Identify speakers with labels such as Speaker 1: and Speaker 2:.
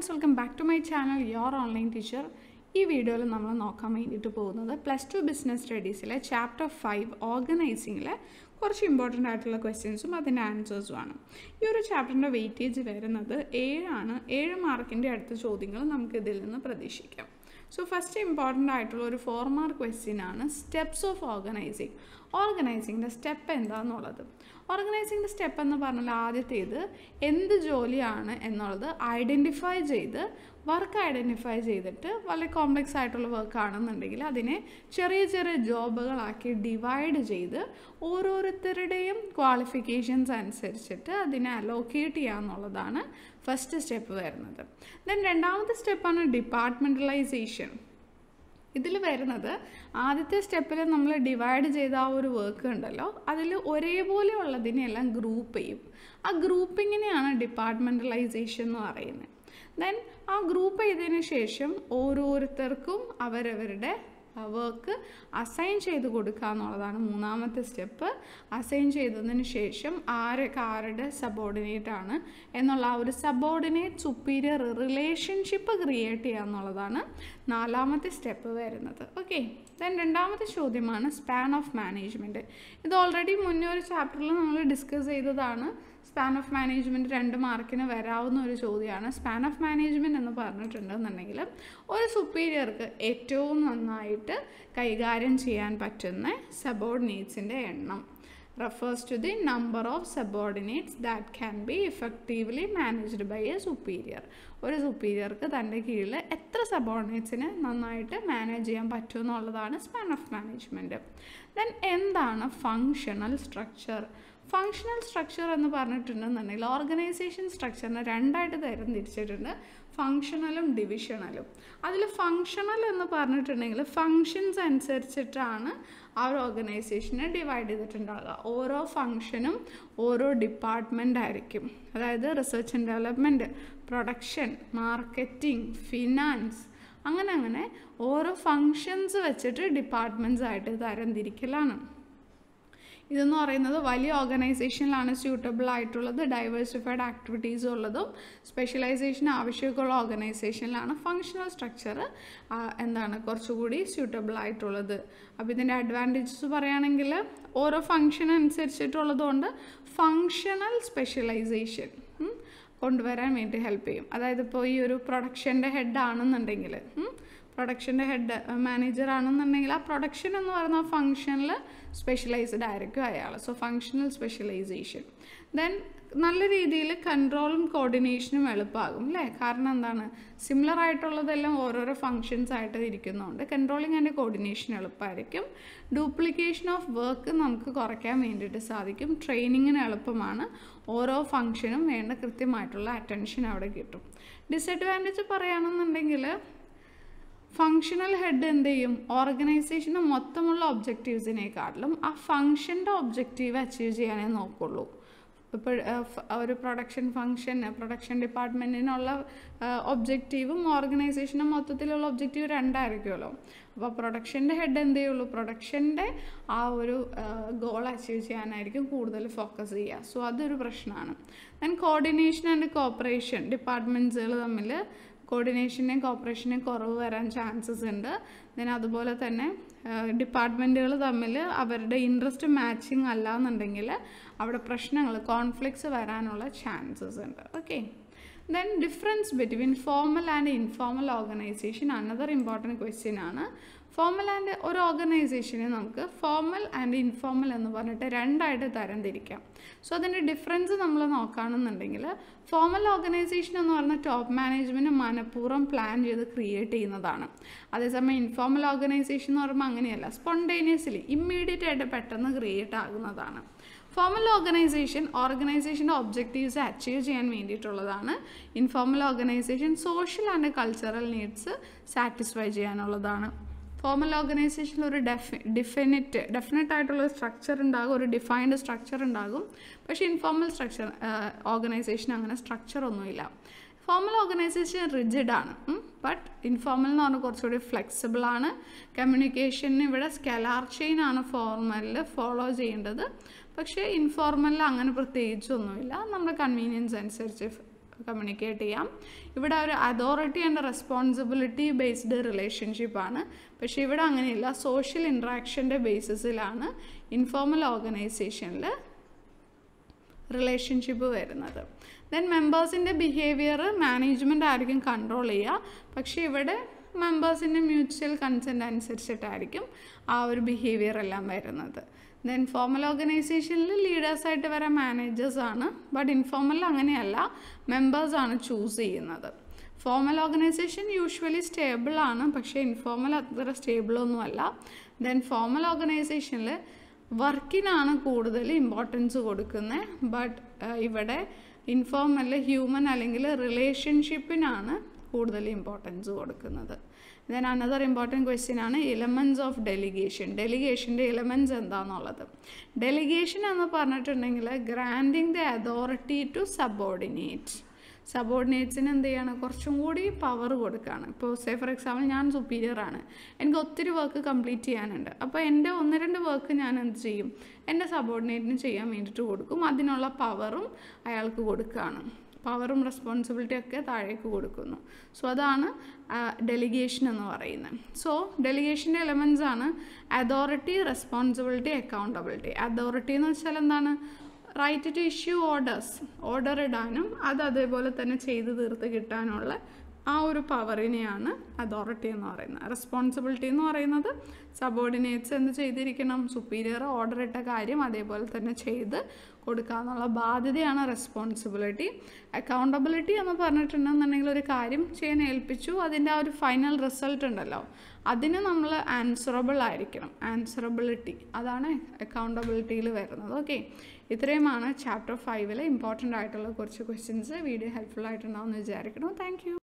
Speaker 1: friends welcome back to my channel your online teacher ഈ വീഡിയോയിൽ നമ്മൾ നോക്കാൻ വേണ്ടിയിട്ട് പോകുന്നത് പ്ലസ് ടു ബിസിനസ് സ്റ്റഡീസിലെ ചാപ്റ്റർ ഫൈവ് ഓർഗനൈസിങ്ങിലെ കുറച്ച് ഇമ്പോർട്ടൻ്റ് ആയിട്ടുള്ള ക്വസ്റ്റ്യൻസും അതിൻ്റെ ആൻസേഴ്സുമാണ് ഈ ഒരു ചാപ്റ്ററിൻ്റെ വെയിറ്റേജ് വരുന്നത് ഏഴാണ് ഏഴ് മാർക്കിൻ്റെ അടുത്ത ചോദ്യങ്ങൾ നമുക്ക് ഇതിൽ നിന്ന് പ്രതീക്ഷിക്കാം സോ ഫസ്റ്റ് ഇമ്പോർട്ടൻ്റ് ആയിട്ടുള്ള ഒരു ഫോർ മാർക്ക് ക്വസ്റ്റ്യൻ ആണ് സ്റ്റെപ്സ് ഓഫ് ഓർഗനൈസിങ് ഓർഗനൈസിങ്ങിൻ്റെ സ്റ്റെപ്പ് എന്താണെന്നുള്ളത് ഓർഗനൈസിങ്ങിൻ്റെ സ്റ്റെപ്പ് എന്ന് പറഞ്ഞാൽ ആദ്യത്തേത് എന്ത് ജോലിയാണ് എന്നുള്ളത് ഐഡൻറ്റിഫൈ ചെയ്ത് വർക്ക് ഐഡൻറ്റിഫൈ ചെയ്തിട്ട് വളരെ കോംപ്ലക്സ് ആയിട്ടുള്ള വർക്ക് ആണെന്നുണ്ടെങ്കിൽ അതിനെ ചെറിയ ചെറിയ ജോബുകളാക്കി ഡിവൈഡ് ചെയ്ത് ഓരോരുത്തരുടെയും ക്വാളിഫിക്കേഷൻസ് അനുസരിച്ചിട്ട് അതിനെ അലോക്കേറ്റ് ചെയ്യുക എന്നുള്ളതാണ് ഫസ്റ്റ് സ്റ്റെപ്പ് വരുന്നത് ദെൻ രണ്ടാമത്തെ സ്റ്റെപ്പാണ് ഡിപ്പാർട്ട്മെൻറ്റലൈസേഷൻ ഇതിൽ വരുന്നത് ആദ്യത്തെ സ്റ്റെപ്പിൽ നമ്മൾ ഡിവൈഡ് ചെയ്ത ആ ഒരു വർക്ക് ഉണ്ടല്ലോ അതിൽ ഒരേപോലെ ഉള്ളതിനെല്ലാം ഗ്രൂപ്പ് ചെയ്യും ആ ഗ്രൂപ്പിങ്ങിനെയാണ് ഡിപ്പാർട്ട്മെൻറ്റലൈസേഷൻ എന്ന് പറയുന്നത് ദെൻ ആ ഗ്രൂപ്പ് ചെയ്തതിന് ശേഷം ഓരോരുത്തർക്കും അവരവരുടെ വർക്ക് അസൈൻ ചെയ്ത് കൊടുക്കുക എന്നുള്ളതാണ് മൂന്നാമത്തെ സ്റ്റെപ്പ് അസൈൻ ചെയ്തതിന് ശേഷം ആരൊക്കെ ആരുടെ സബോർഡിനേറ്റ് ആണ് എന്നുള്ള ആ ഒരു സബോർഡിനേറ്റ് സുപ്പീരിയർ റിലേഷൻഷിപ്പ് ക്രിയേറ്റ് ചെയ്യുക എന്നുള്ളതാണ് നാലാമത്തെ സ്റ്റെപ്പ് വരുന്നത് ഓക്കെ ദെൻ രണ്ടാമത്തെ ചോദ്യമാണ് സ്പാൻ ഓഫ് മാനേജ്മെൻറ്റ് ഇത് ഓൾറെഡി മുന്നേ ഒരു ചാപ്റ്ററിൽ നമ്മൾ ഡിസ്കസ് ചെയ്തതാണ് സ്പാൻ ഓഫ് മാനേജ്മെൻറ്റ് രണ്ട് മാർക്കിന് വരാവുന്ന ഒരു ചോദ്യമാണ് സ്പാൻ ഓഫ് മാനേജ്മെൻറ്റ് എന്ന് പറഞ്ഞിട്ടുണ്ടെന്നുണ്ടെങ്കിൽ ഒരു സുപ്പീരിയർക്ക് ഏറ്റവും നന്നായിട്ട് കൈകാര്യം ചെയ്യാൻ പറ്റുന്ന സബോർഡിനേറ്റ്സിൻ്റെ എണ്ണം refers to the number of subordinates that can be effectively managed by a superior ഒരു സുപ്പീരിയർക്ക് തൻ്റെ കീഴിൽ എത്ര സബോർഡിനേറ്റ്സിനെ നന്നായിട്ട് മാനേജ് ചെയ്യാൻ പറ്റും എന്നുള്ളതാണ് സ്പാൻ ഓഫ് മാനേജ്മെൻറ്റ് ദെൻ എന്താണ് ഫങ്ഷണൽ സ്ട്രക്ചർ ഫങ്ഷണൽ സ്ട്രക്ചർ എന്ന് പറഞ്ഞിട്ടുണ്ടെന്നുണ്ടെങ്കിൽ ഓർഗനൈസേഷൻ സ്ട്രക്ചറിനെ രണ്ടായിട്ട് തരം തിരിച്ചിട്ടുണ്ട് ഫങ്ഷണലും ഡിവിഷണലും അതിൽ ഫങ്ഷണൽ എന്ന് പറഞ്ഞിട്ടുണ്ടെങ്കിൽ ഫങ്ഷൻസ് അനുസരിച്ചിട്ടാണ് ആ ഒരു ഓർഗനൈസേഷനെ ഡിവൈഡ് ചെയ്തിട്ടുണ്ടാകുക ഓരോ ഫങ്ഷനും ഓരോ ഡിപ്പാർട്ട്മെൻ്റ് ആയിരിക്കും അതായത് research and development production marketing finance അങ്ങനെ അങ്ങനെ ഓരോ ഫങ്ഷൻസ് വെച്ചിട്ട് ഡിപ്പാർട്ട്മെൻറ്റ്സ് ആയിട്ട് തരംതിരിക്കലാണ് ഇതെന്ന് പറയുന്നത് വലിയ ഓർഗനൈസേഷനിലാണ് സ്യൂട്ടബിൾ ആയിട്ടുള്ളത് ഡൈവേഴ്സിഫൈഡ് ആക്ടിവിറ്റീസ് ഉള്ളതും സ്പെഷ്യലൈസേഷൻ ആവശ്യമൊക്കെയുള്ള ഓർഗനൈസേഷനിലാണ് ഫങ്ഷണൽ സ്ട്രക്ചർ എന്താണ് കുറച്ചുകൂടി സ്യൂട്ടബിൾ ആയിട്ടുള്ളത് അപ്പോൾ ഇതിൻ്റെ അഡ്വാൻറ്റേജസ് പറയുകയാണെങ്കിൽ ഓരോ ഫങ്ഷൻ അനുസരിച്ചിട്ടുള്ളതുകൊണ്ട് ഫങ്ഷണൽ സ്പെഷ്യലൈസേഷൻ കൊണ്ടുവരാൻ വേണ്ടി ഹെൽപ്പ് ചെയ്യും അതായത് ഇപ്പോൾ ഈ ഒരു പ്രൊഡക്ഷൻ്റെ ഹെഡ് ആണെന്നുണ്ടെങ്കിൽ പ്രൊഡക്ഷൻ്റെ ഹെഡ് മാനേജർ ആണെന്നുണ്ടെങ്കിൽ ആ പ്രൊഡക്ഷൻ എന്ന് പറയുന്ന ഫങ്ഷനിൽ സ്പെഷ്യലൈസ്ഡ് ആയിരിക്കും അയാൾ സോ ഫങ്ഷണൽ സ്പെഷ്യലൈസേഷൻ ദെൻ നല്ല രീതിയിൽ കൺട്രോളും കോർഡിനേഷനും എളുപ്പമാകും അല്ലേ കാരണം എന്താണ് സിമിലർ ആയിട്ടുള്ളതെല്ലാം ഓരോരോ ഫങ്ഷൻസ് ആയിട്ട് ഇരിക്കുന്നതുകൊണ്ട് കൺട്രോളിങ് ആൻഡ് കോർഡിനേഷൻ എളുപ്പമായിരിക്കും ഡ്യൂപ്ലിക്കേഷൻ ഓഫ് വർക്ക് നമുക്ക് കുറയ്ക്കാൻ വേണ്ടിയിട്ട് സാധിക്കും ട്രെയിനിങ്ങിന് എളുപ്പമാണ് ഓരോ ഫങ്ഷനും വേണ്ട കൃത്യമായിട്ടുള്ള അറ്റൻഷൻ അവിടെ കിട്ടും ഡിസഡ്വാൻറ്റേജ് പറയുകയാണെന്നുണ്ടെങ്കിൽ ഫങ്ഷണൽ ഹെഡ് എന്ത് ചെയ്യും ഓർഗനൈസേഷന് മൊത്തമുള്ള ഒബ്ജക്റ്റീവ്സിനെക്കാട്ടിലും ആ ഫങ്ഷൻ്റെ ഒബ്ജക്റ്റീവ് അച്ചീവ് ചെയ്യാനേ നോക്കുള്ളൂ ഇപ്പോൾ ഒരു പ്രൊഡക്ഷൻ ഫങ്ഷൻ പ്രൊഡക്ഷൻ ഡിപ്പാർട്ട്മെൻറ്റിനുള്ള ഒബ്ജക്റ്റീവും ഓർഗനൈസേഷനും മൊത്തത്തിലുള്ള ഒബ്ജക്റ്റീവ് രണ്ടായിരിക്കുമല്ലോ അപ്പോൾ പ്രൊഡക്ഷൻ്റെ ഹെഡ് എന്ത് ചെയ്യുള്ളൂ പ്രൊഡക്ഷൻ്റെ ആ ഒരു ഗോൾ അച്ചീവ് ചെയ്യാനായിരിക്കും കൂടുതൽ ഫോക്കസ് ചെയ്യുക സോ അതൊരു പ്രശ്നമാണ് ദെൻ കോർഡിനേഷൻ ആൻഡ് കോപ്പറേഷൻ ഡിപ്പാർട്ട്മെൻറ്റ്സുകൾ തമ്മിൽ കോർഡിനേഷനെയും കോപ്പറേഷനെയും കുറവ് വരാൻ ചാൻസസ് ഉണ്ട് ദെൻ അതുപോലെ തന്നെ ഡിപ്പാർട്ട്മെൻറ്റുകൾ തമ്മിൽ അവരുടെ ഇൻട്രസ്റ്റ് മാച്ചിങ് അല്ല എന്നുണ്ടെങ്കിൽ അവിടെ പ്രശ്നങ്ങൾ കോൺഫ്ലിക്ട്സ് വരാനുള്ള ചാൻസസ് ഉണ്ട് okay then difference between formal and informal organisation another important question ആണ് ഫോമൽ ആൻഡ് ഒരു ഓർഗനൈസേഷനെ നമുക്ക് ഫോമൽ ആൻഡ് ഇൻഫോമൽ എന്ന് പറഞ്ഞിട്ട് രണ്ടായിട്ട് തരംതിരിക്കാം സോ അതിൻ്റെ ഡിഫറൻസ് നമ്മൾ നോക്കുകയാണെന്നുണ്ടെങ്കിൽ ഫോമൽ ഓർഗനൈസേഷൻ എന്ന് പറഞ്ഞാൽ ടോപ്പ് മാനേജ്മെൻറ്റ് മനഃപൂർവ്വം പ്ലാൻ ചെയ്ത് ക്രിയേറ്റ് ചെയ്യുന്നതാണ് അതേസമയം ഇൻഫോമൽ ഓർഗനൈസേഷൻ എന്ന് പറയുമ്പോൾ അങ്ങനെയല്ല സ്പോണ്ടേനിയസ്ലി ഇമ്മീഡിയറ്റ് ആയിട്ട് പെട്ടെന്ന് ക്രിയേറ്റ് ആകുന്നതാണ് ഫോമൽ ഓർഗനൈസേഷൻ ഓർഗനൈസേഷൻ്റെ ഒബ്ജക്റ്റീവ്സ് അച്ചീവ് ചെയ്യാൻ വേണ്ടിയിട്ടുള്ളതാണ് informal organisation social and cultural needs satisfy ചെയ്യാനുള്ളതാണ് ഫോമൽ ഓർഗനൈസേഷനിൽ ഒരു ഡെഫി ഡിഫിനിറ്റ് ഡെഫിനറ്റ് ആയിട്ടുള്ള സ്ട്രക്ചർ ഉണ്ടാകും ഒരു ഡിഫൈൻഡ് സ്ട്രക്ചർ ഉണ്ടാകും പക്ഷേ ഇൻഫോമൽ സ്ട്രക്ചർ ഓർഗനൈസേഷൻ അങ്ങനെ സ്ട്രക്ചർ ഒന്നുമില്ല ഫോമൽ ഓർഗനൈസേഷൻ റിജിഡ് ആണ് ബട്ട് ഇൻഫോമൽ എന്ന് പറഞ്ഞാൽ കുറച്ചുകൂടി ഫ്ലെക്സിബിൾ ആണ് കമ്മ്യൂണിക്കേഷന് ഇവിടെ സ്കെലാർ ചെയിൻ ആണ് ഫോർമലിൽ ഫോളോ ചെയ്യേണ്ടത് പക്ഷേ ഇൻഫോർമലിൽ അങ്ങനെ പ്രത്യേകിച്ചൊന്നുമില്ല നമ്മുടെ കൺവീനിയൻസ് അനുസരിച്ച് കമ്മ്യൂണിക്കേറ്റ് ചെയ്യാം ഇവിടെ ഒരു അതോറിറ്റി ആൻഡ് റെസ്പോൺസിബിലിറ്റി ബേസ്ഡ് റിലേഷൻഷിപ്പാണ് പക്ഷേ ഇവിടെ അങ്ങനെയില്ല സോഷ്യൽ ഇൻട്രാക്ഷൻ്റെ ബേസിസിലാണ് ഇൻഫോർമൽ ഓർഗനൈസേഷനിൽ റിലേഷൻഷിപ്പ് വരുന്നത് ദെൻ മെമ്പേഴ്സിൻ്റെ ബിഹേവിയർ മാനേജ്മെൻ്റ് ആയിരിക്കും കൺട്രോൾ ചെയ്യുക പക്ഷേ ഇവിടെ മെമ്പേഴ്സിൻ്റെ മ്യൂച്വൽ കൺസെൻറ്റ് അനുസരിച്ചിട്ടായിരിക്കും ആ ഒരു ബിഹേവിയർ എല്ലാം വരുന്നത് ദെൻ ഫോമൽ ഓർഗനൈസേഷനിൽ ലീഡേഴ്സായിട്ട് വരാൻ മാനേജേഴ്സാണ് ബട്ട് ഇൻഫോർമൽ അങ്ങനെയല്ല മെമ്പേഴ്സാണ് ചൂസ് ചെയ്യുന്നത് ഫോമൽ ഓർഗനൈസേഷൻ യൂഷ്വലി സ്റ്റേബിൾ ആണ് പക്ഷേ ഇൻഫോർമൽ അത്ര സ്റ്റേബിളൊന്നുമല്ല ദെൻ ഫോമൽ ഓർഗനൈസേഷനിൽ വർക്കിനാണ് കൂടുതൽ ഇമ്പോർട്ടൻസ് കൊടുക്കുന്നത് ബട്ട് ഇവിടെ ഇൻഫോർമൽ ഹ്യൂമൻ അല്ലെങ്കിൽ റിലേഷൻഷിപ്പിനാണ് കൂടുതൽ ഇമ്പോർട്ടൻസ് കൊടുക്കുന്നത് ദെൻ അനദർ ഇമ്പോർട്ടൻറ്റ് ക്വസ്റ്റ്യൻ ആണ് എലമെൻറ്റ്സ് ഓഫ് ഡെലിഗേഷൻ ഡെലിഗേഷൻ്റെ എലമെൻറ്റ്സ് എന്താണെന്നുള്ളത് ഡെലിഗേഷൻ എന്ന് പറഞ്ഞിട്ടുണ്ടെങ്കിൽ granting the authority to subordinate സബോർഡിനേറ്റ്സിന് എന്ത് ചെയ്യാണ് കുറച്ചും കൂടി പവർ കൊടുക്കുകയാണ് ഇപ്പോൾ സേ ഫോർ എക്സാമ്പിൾ ഞാൻ സുപ്പീരിയർ ആണ് എനിക്ക് ഒത്തിരി വർക്ക് കംപ്ലീറ്റ് ചെയ്യാനുണ്ട് അപ്പോൾ എൻ്റെ ഒന്ന് രണ്ട് വർക്ക് ഞാൻ എന്ത് ചെയ്യും എൻ്റെ സബോർഡിനേറ്റിന് ചെയ്യാൻ വേണ്ടിയിട്ട് കൊടുക്കും അതിനുള്ള പവറും അയാൾക്ക് കൊടുക്കുകയാണ് പവറും റെസ്പോൺസിബിലിറ്റി ഒക്കെ താഴേക്ക് കൊടുക്കുന്നു സോ അതാണ് ഡെലിഗേഷൻ എന്ന് പറയുന്നത് സോ ഡെലിഗേഷൻ്റെ എലമെൻസ് ആണ് അതോറിറ്റി റെസ്പോൺസിബിലിറ്റി അക്കൗണ്ടബിലിറ്റി അതോറിറ്റി എന്ന് വെച്ചാൽ എന്താണ് right to issue orders order ഇടാനും അത് അതേപോലെ തന്നെ ചെയ്ത് തീർത്ത് കിട്ടാനുള്ള ആ ഒരു പവറിനെയാണ് അതോറിറ്റി എന്ന് പറയുന്നത് റെസ്പോൺസിബിലിറ്റി എന്ന് പറയുന്നത് സബോർഡിനേറ്റ്സ് എന്ത് ചെയ്തിരിക്കണം സുപ്പീരിയർ ഓർഡർ ഇട്ട കാര്യം അതേപോലെ തന്നെ ചെയ്ത് കൊടുക്കാന്നുള്ള ബാധ്യതയാണ് റെസ്പോൺസിബിലിറ്റി അക്കൗണ്ടബിലിറ്റി എന്ന് പറഞ്ഞിട്ടുണ്ടെന്നുണ്ടെങ്കിൽ ഒരു കാര്യം ചെയ്യാൻ ഏൽപ്പിച്ചു അതിൻ്റെ ആ ഒരു ഫൈനൽ റിസൾട്ട് ഉണ്ടല്ലോ അതിന് നമ്മൾ ആൻസറബിൾ ആയിരിക്കണം ആൻസറബിലിറ്റി അതാണ് അക്കൗണ്ടബിലിറ്റിയിൽ വരുന്നത് ഓക്കെ ഇത്രയുമാണ് ചാപ്റ്റർ ഫൈവിലെ ഇമ്പോർട്ടൻ്റ് ആയിട്ടുള്ള കുറച്ച് ക്വസ്റ്റ്യൻസ് വീഡിയോ ഹെൽപ്ഫുൾ ആയിട്ടുണ്ടാവും എന്ന് വിചാരിക്കണം താങ്ക്